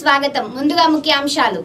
స్వాగతం ముందుగా ముఖ్యాంశాలు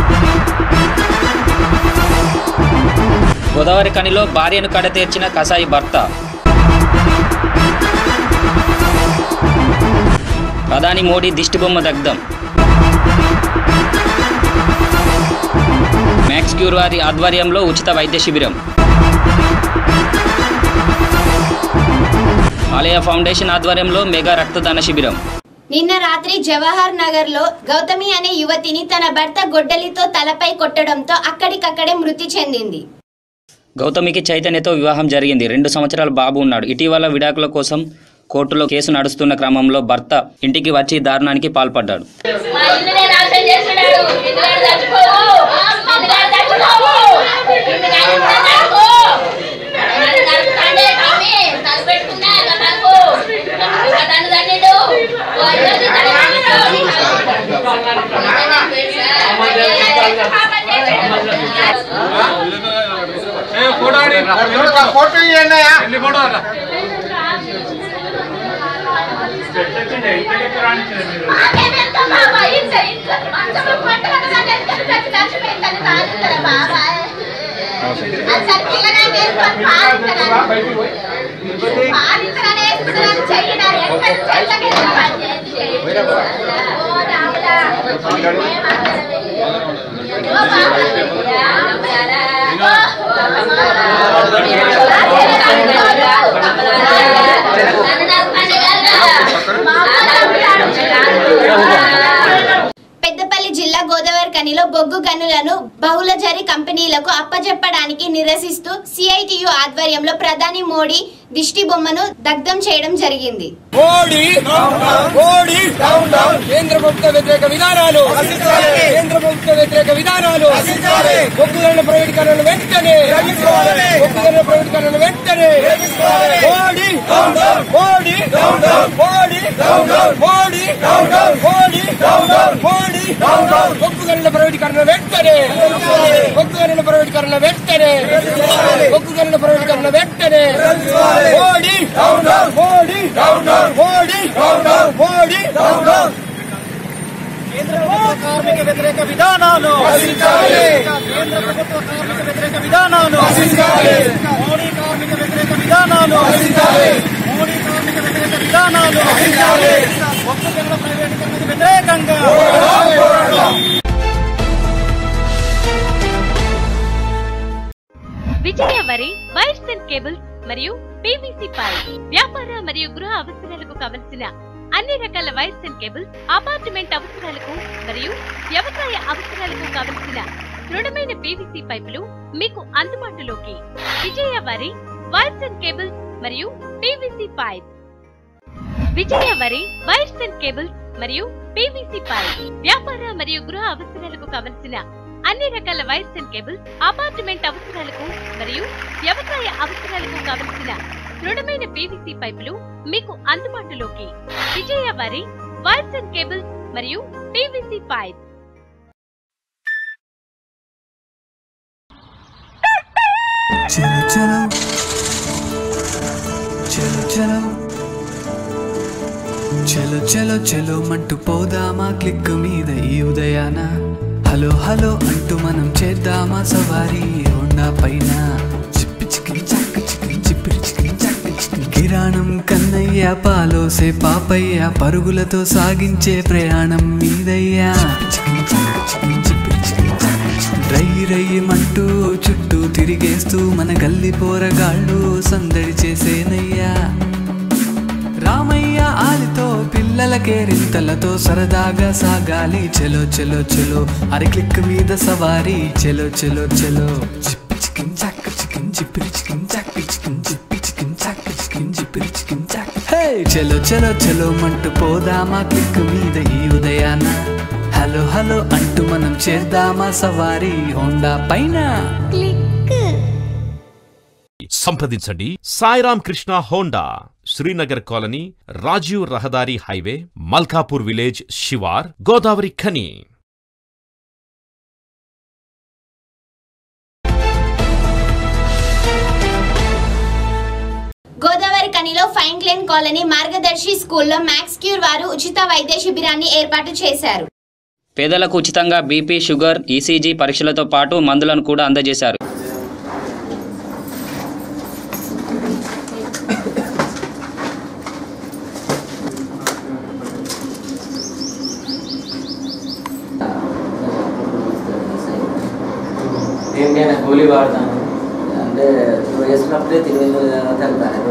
గోదావరి కనిలో భార్యను కడతీర్చిన కసాయి భర్త ప్రధాని మోడీ దిష్టిబొమ్మ దగ్ధం మ్యాక్స్ క్యూర్ వారి ఆధ్వర్యంలో ఉచిత వైద్య శిబిరం ఆలయ ఫౌండేషన్ ఆధ్వర్యంలో మెగా రక్తదాన శిబిరం నిన్న రాత్రి జవహర్ నగర్ లో గౌతమి అనే యువతిని తన భర్త గొడ్డలితో తలపై కొట్టడంతో అక్కడికక్కడే మృతి చెందింది గౌతమికి చైతన్యతో వివాహం జరిగింది రెండు సంవత్సరాల బాబు ఉన్నాడు ఇటీవల విడాకుల కోసం కోర్టులో కేసు నడుస్తున్న క్రమంలో భర్త ఇంటికి వచ్చి దారుణానికి పాల్పడ్డాడు మా ఇల్లునే నాశనం చేస్తున్నాడు ఇందుగాడు చచ్చిపోవు ఇందుగాడు చచ్చిపోవు ఇందుగాడు చచ్చిపో నన్ను నరుకుతాండే స్వామి తలుపు పెట్టుకున్నా నా తలుపు ఒక తన్ను తన్నిడు ఓ ఇల్లు తన్నిడు ఫోటో ఇవ్వండి పెద్దపల్లి జిల్లా గోదావరి కనిలో బొగ్గు గనులను బహుళజరి కంపెనీలకు అప్పజెప్పడానికి నిరసిస్తూ సిఐటియు ఆధ్వర్యంలో ప్రధాని మోడీ దిష్టి బొమ్మను దగ్ధం చేయడం జరిగింది మోడీ మోడీ కేంద్ర ప్రభుత్వ వ్యతిరేక విధానాలు కేంద్ర ప్రభుత్వ వ్యతిరేక విధానాలు ఒప్పుదల ప్రైవేటీకరణ వెంటనే ఒప్పుదల ప్రైవేటీకరణ వెంటనే మోడీ మోడీ మోడీ మోడీ మోడీ మోడీ ఒప్పుదల ప్రైవేటీకరణ వెంటనే ఒప్పుదల ప్రైవేటీకరణ వెంటనే ఒప్పుదల ప్రైవేటీకరణ వెంటనే మోడీ మోడీ మోడీ మోడీ కేంద్ర ప్రభుత్వ కార్మిక వ్యతిరేక విధానాలు కేంద్ర ప్రభుత్వ కార్మిక వ్యతిరేక విధానాలు మోడీ కార్మిక వ్యతిరేక విధానాలు మోడీ కార్మిక వ్యతిరేక విధానాలు ఒక్కజనుల ప్రైవేటీకరణకు వ్యతిరేకంగా విజయ వరి వైర్స్ అండ్ కేబుల్స్ మరియు పీవీసీ పైప్ వ్యాపార మరియు గృహ అవసరాలకు కావలసిన అన్ని రకాల వైర్స్ అండ్ కేబుల్స్ అపార్ట్మెంట్ అవసరాలకు మరియు వ్యవసాయ అవసరాలకు కావలసిన దృఢమైన పీవీసీ పైపులు మీకు అందుబాటులోకి విజయ వరి వైర్స్ అండ్ కేబుల్స్ మరియు పీవీసీ పైప్ విజయ వరి వైర్స్ అండ్ కేబుల్స్ మరియు పీవీసీ పైప్ వ్యాపార మరియు గృహ అవసరాలకు కావలసిన అన్ని రకాల వైర్స్ అండ్ కేబుల్స్ అపార్ట్మెంట్ అవసరాలకు మరియు వ్యవసాయ అవసరాలకు కావలసిన దృఢమైన పీవీసీ పైపులు మీకు అందుబాటులోకి విజయ వరి వైర్స్ అండ్ కేబుల్స్ మరియు పీవీసీ పైప్ చలో చలో చలో చలో చలో చలో చలో మంటూ పోదామా క్లిక్ మీద ఈ ఉదయాన హలో హలో అంటూ మనం చేద్దామా సవారీ హోండా పైన చిప్పి చికిన్ చక్క చికిన్ చిప్పిరి చికిన్ చక్క చికిన్ కిరాణం కన్నయ్య పాలోసే పాపయ్య పరుగులతో సాగించే ప్రయాణం మీదయ్యా చికిన్ చక్క చికిన్ చిప్పిరి చికిన్ చక్క చికిన్ రై రయ్యమంటూ చుట్టూ తిరిగేస్తూ మన గల్లి పోరగాళ్ళు సందడి చేసేనయ్యా రామయ్య ఆలితో పిల్లలకే రింతలతో సరదాగా సాగాలి చెలో చెలో చెలో అరి క్లిక్ మీద సవారీ చెలో చెలో చెలో చిప్పి చికిన్ చాక్ చికిన్ చిప్పిరి చికిన్ చాక్ చికిన్ చిప్పి చికిన్ చాక్ చికిన్ చిప్పిరి చికిన్ చాక్ హే చెలో చెలో చెలో మంటూ పోదామా క్లిక్ మీద ఈ ఉదయాన హలో హలో అంటూ మనం చేద్దామా సవారీ హోండా పైన సంప్రదించండి సాయిరామ్ కృష్ణ హోండా శ్రీనగర్ కాలనీ రాజీవ్ రహదారి హైవే మల్కాపూర్ విలేజ్ శివార్ గోదావరి ఖని గోదావరి కనిలో ఫైన్ క్లేన్ కాలనీ మార్గదర్శి స్కూల్లో మ్యాక్స్ క్యూర్ వారు ఉచిత వైద్య శిబిరాన్ని ఏర్పాటు చేశారు పేదలకు ఉచితంగా బీపీ షుగర్ ఈసీజీ పరీక్షలతో పాటు మందులను కూడా అందజేశారు దేనికైనా గోళీ వాడతాను అంటే నువ్వు వేసుకున్నప్పుడే తిరిగి తగ్గుతాను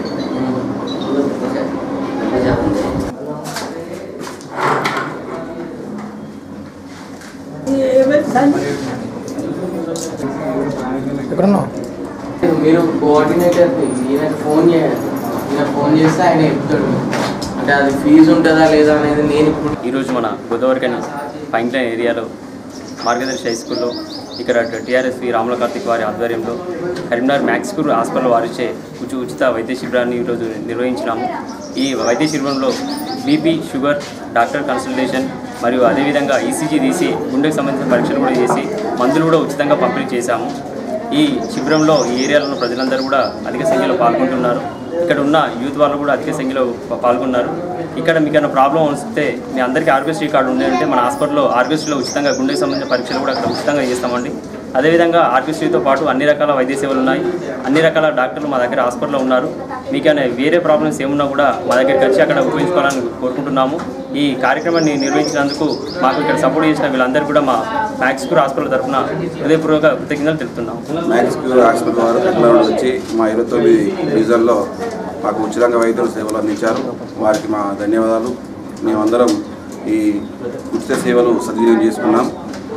మీరు కోఆర్డినేటర్ ఈయనకు ఫోన్ చేయాలి ఈయన ఫోన్ చేస్తే ఆయన చెప్తాడు అంటే అది ఫీజు ఉంటుందా లేదా అనేది నేను ఇప్పుడు ఈరోజు మన గోదావరికని పైంక్లైన్ ఏరియాలో మార్గదర్శి హై స్కూల్లో ఇక్కడ టీఆర్ఎస్వి రాముల కార్తిక్ వారి ఆధ్వర్యంలో కరీంనగర్ మ్యాక్స్ స్కూల్ హాస్పిటల్ వారిచే ఉచి ఉచిత వైద్య శిబిరాన్ని ఈరోజు నిర్వహించినాము ఈ వైద్య శిబిరంలో బీపీ షుగర్ డాక్టర్ కన్సల్టేషన్ మరియు అదేవిధంగా ఈసీజీ తీసి గుండెకు సంబంధించిన పరీక్షలు కూడా చేసి మందులు కూడా ఉచితంగా పంపిణీ చేశాము ఈ శిబిరంలో ఈ ఏరియాలో ఉన్న ప్రజలందరూ కూడా అధిక సంఖ్యలో పాల్గొంటున్నారు ఇక్కడ ఉన్న యూత్ వాళ్ళు కూడా అధిక సంఖ్యలో పా- పాల్గొన్నారు ఇక్కడ మీకు ఏమైనా ప్రాబ్లం వస్తే మీ అందరికీ ఆరోగ్యశ్రీ కార్డు ఉందంటే మన హాస్పిటల్లో ఆరోగ్యశ్రీలో ఉచితంగా గుండెకి సంబంధించిన పరీక్షలు కూడా అక్కడ ఉచితంగా చేస్తామండి అదేవిధంగా ఆరోగ్యశ్రీతో పాటు అన్ని రకాల వైద్య సేవలు ఉన్నాయి అన్ని రకాల డాక్టర్లు మా దగ్గర హాస్పిటల్లో ఉన్నారు మీకైనా వేరే ప్రాబ్లమ్స్ ఏమున్నా కూడా మా దగ్గరికి వచ్చి అక్కడ ఉపయోగించుకోవాలని కోరుకుంటున్నాము ఈ కార్యక్రమాన్ని నిర్వహించినందుకు మాకు ఇక్కడ సపోర్ట్ చేసిన వీళ్ళందరూ కూడా మా మ్యాక్స్కూర్ హాస్పిటల్ తరఫున హృదయపూర్వక కృతజ్ఞతలు తెలుపుతున్నాము మ్యాక్స్ క్యూర్ హాస్పిటల్ వారు బెంగళూరు వచ్చి మా ఇరవై తొమ్మిది డివిజన్లో మాకు ఉచితంగా వైద్యులు సేవలు అందించారు వారికి మా ధన్యవాదాలు మేమందరం ఈ ఉచిత సేవలు సద్వినియోగం చేసుకున్నాం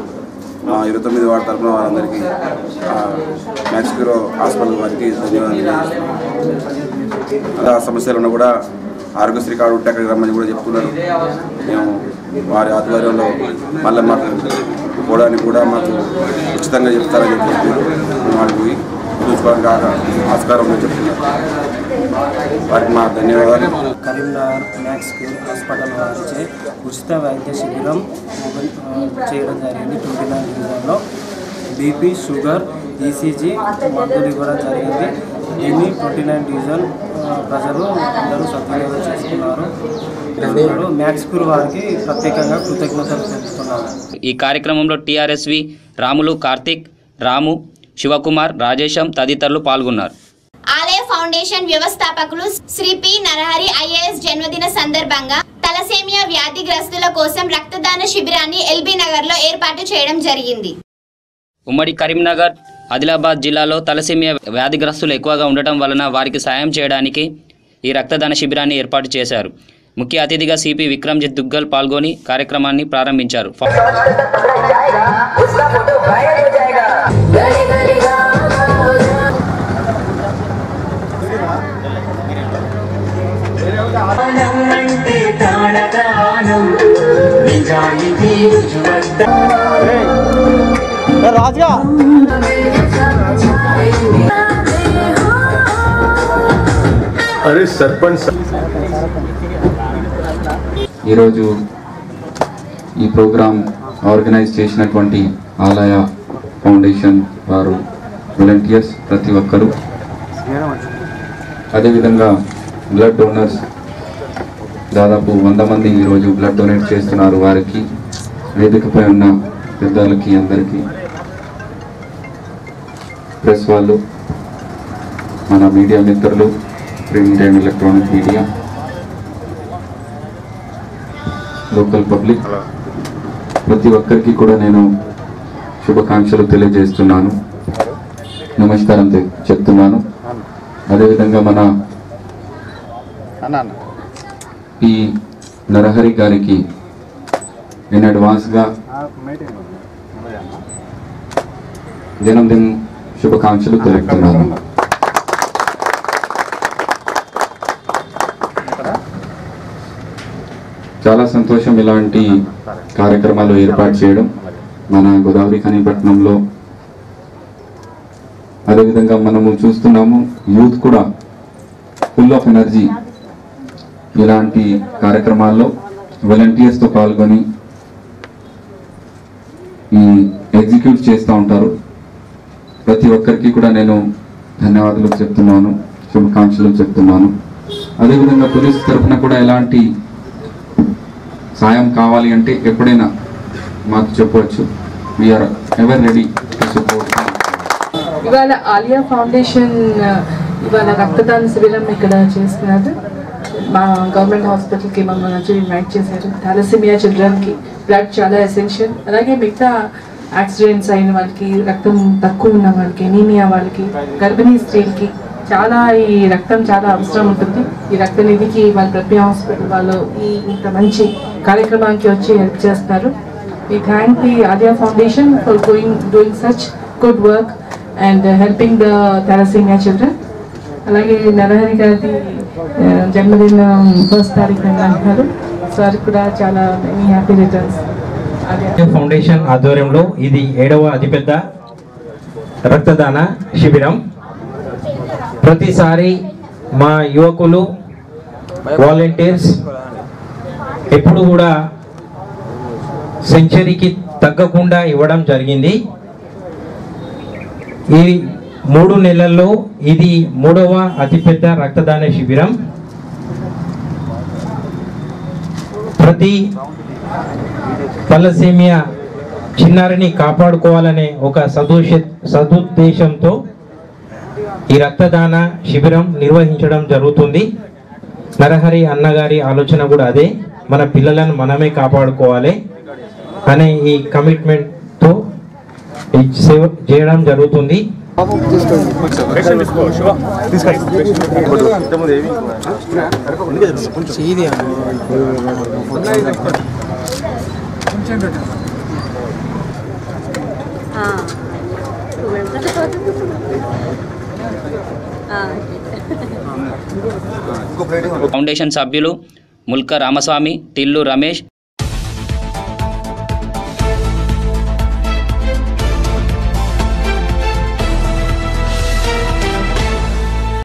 మా ఇరవై తొమ్మిది వారి తరఫున వారందరికీ ఆ, మ్యాక్స్ క్యూరో హాస్పిటల్ వారికి ధన్యవాదాలు తెలియజేస్తున్నాం అలా సమస్యలు ఉన్నా కూడా ఆరోగ్యశ్రీ కార్డు ఉంటే అక్కడికి రమ్మని కూడా చెప్తున్నారు మేము వారి ఆధ్వర్యంలో మళ్ళీ మాకు పోవడానికి కూడా మాకు ఉచితంగా చెప్తారని చెప్పి మేము వాడికి పోయి చూసుకోవడానికి ఆ- ఆస్కారం ఉందని చెప్తున్నారు వారికి మా ధన్యవాదాలు కరీంనగర్ మ్యాక్స్ క్యూర్ హాస్పిటల్ వారిచే ఉచిత వైద్య శిబిరం ఓపెన్ ఆ, చేయడం జరిగింది ట్వంటీ నైన్ డివిజన్లో బీపీ షుగర్ ఈసీజీ మందులు ఇవ్వడం జరిగింది దీన్ని ట్వంటీ నైన్ డివిజన్ ఆ, ప్రజలు అందరూ సద్వినియోగం చేసుకున్నారు ఇప్పుడు మ్యాక్స్ క్యూర్ వారికి ప్రత్యేకంగా కృతజ్ఞతలు తెలుపుతున్నాను ఈ కార్యక్రమంలో టీఆర్ఎస్వి రాములు కార్తిక్ రాము శివకుమార్ రాజేశం తదితరులు పాల్గొన్నారు ఆలయ ఫౌండేషన్ వ్యవస్థాపకులు శ్రీ పి నరహరి ఐఏఎస్ జన్మదిన సందర్భంగా తలసేమియా వ్యాధిగ్రస్తుల కోసం రక్తదాన శిబిరాన్ని ఎల్బీ నగర్ లో ఏర్పాటు చేయడం జరిగింది ఉమ్మడి కరీంనగర్ ఆదిలాబాద్ జిల్లాలో తలసేమియా వ్యాధిగ్రస్తులు ఎక్కువగా ఉండటం వలన వారికి సాయం చేయడానికి ఈ రక్తదాన శిబిరాన్ని ఏర్పాటు చేశారు ముఖ్య అతిథిగా సిపి విక్రమ్జిత్ దుగ్గల్ పాల్గొని కార్యక్రమాన్ని ప్రారంభించారు రాజుగా అరే సర్పంచ్ ఈరోజు ఈ ప్రోగ్రాం ఆర్గనైజ్ చేసినటువంటి ఆలయ ఫౌండేషన్ వారు వాలంటీర్స్ ప్రతి ఒక్కరూ అదేవిధంగా బ్లడ్ డోనర్స్ దాదాపు వంద మంది ఈరోజు బ్లడ్ డొనేట్ చేస్తున్నారు వారికి వేదికపై ఉన్న పెద్దలకి అందరికీ ప్రెస్ వాళ్ళు మన మీడియా మిత్రులు print and electronic media local public ప్రతి ఒక్కరికి కూడా నేను శుభాకాంక్షలు తెలియజేస్తున్నాను నమస్కారం తె- చెప్తున్నాను అదేవిధంగా మన ఈ నరహరి గారికి నేను అడ్వాన్స్గా జన్మదిన శుభాకాంక్షలు తెలుపుతున్నాను చాలా సంతోషం ఇలాంటి కార్యక్రమాలు ఏర్పాటు చేయడం మన గోదావరి ఖనిపట్నంలో అదేవిధంగా మనము చూస్తున్నాము యూత్ కూడా ఫుల్ ఆఫ్ ఎనర్జీ ఇలాంటి కార్యక్రమాల్లో వాలంటీర్స్తో పాల్గొని ఈ ఎగ్జిక్యూట్ చేస్తూ ఉంటారు ప్రతి ఒక్కరికి కూడా నేను ధన్యవాదాలు చెప్తున్నాను శుభాకాంక్షలు చెప్తున్నాను అదేవిధంగా పోలీస్ తరఫున కూడా ఎలాంటి సాయం కావాలి అంటే ఎప్పుడైనా మాకు చెప్పవచ్చు we are ever ready to support ఇవాళ ఆలియా ఫౌండేషన్ ఆ, ఇవాళ రక్తదాన శిబిరం ఇక్కడ చేస్తున్నారు మా గవర్నమెంట్ హాస్పిటల్కి మమ్మల్ని వచ్చి ఇన్వైట్ చేశారు థాలసీమియా చిల్డ్రన్కి బ్లడ్ చాలా ఎసెన్షియల్ అలాగే మిగతా యాక్సిడెంట్స్ అయిన వాళ్ళకి రక్తం తక్కువ ఉన్న వాళ్ళకి ఎనీమియా వాళ్ళకి గర్భిణీ స్త్రీలకి చాలా ఈ రక్తం చాలా అవసరం ఉంటుంది ఈ రక్త నిధికి వాళ్ళ ప్రతి హాస్పిటల్ వాళ్ళు ఈ ఇంత మంచి కార్యక్రమానికి వచ్చి హెల్ప్ చేస్తారు We thank the Adia Foundation for going, doing such good work and uh, helping the thalassemia children. అలాగే నరహరి గారి ఆ, జన్మదినం ఫస్ట్ తారీఖు అంటున్నారు సార్ కూడా చాలా మెనీ హ్యాపీ రిటర్న్స్ ఫౌండేషన్ ఆధ్వర్యంలో ఇది ఏడవ అతిపెద్ద రక్తదాన శిబిరం ప్రతిసారి మా యువకులు వాలంటీర్స్ ఎప్పుడు కూడా సెంచరీకి తగ్గకుండా ఇవ్వడం జరిగింది ఈ మూడు నెలల్లో ఇది మూడవ అతిపెద్ద రక్తదాన శిబిరం ప్రతి తలసేమియా చిన్నారిని కాపాడుకోవాలనే ఒక సదుష సదుద్దేశంతో ఈ రక్తదాన శిబిరం నిర్వహించడం జరుగుతుంది నరహరి అన్నగారి ఆలోచన కూడా అదే మన పిల్లలను మనమే కాపాడుకోవాలి అనే ఈ కమిట్మెంట్తో ఈ సేవ చేయడం జరుగుతుంది ఫౌండేషన్ సభ్యులు ముల్క రామస్వామి టిల్లు రమేష్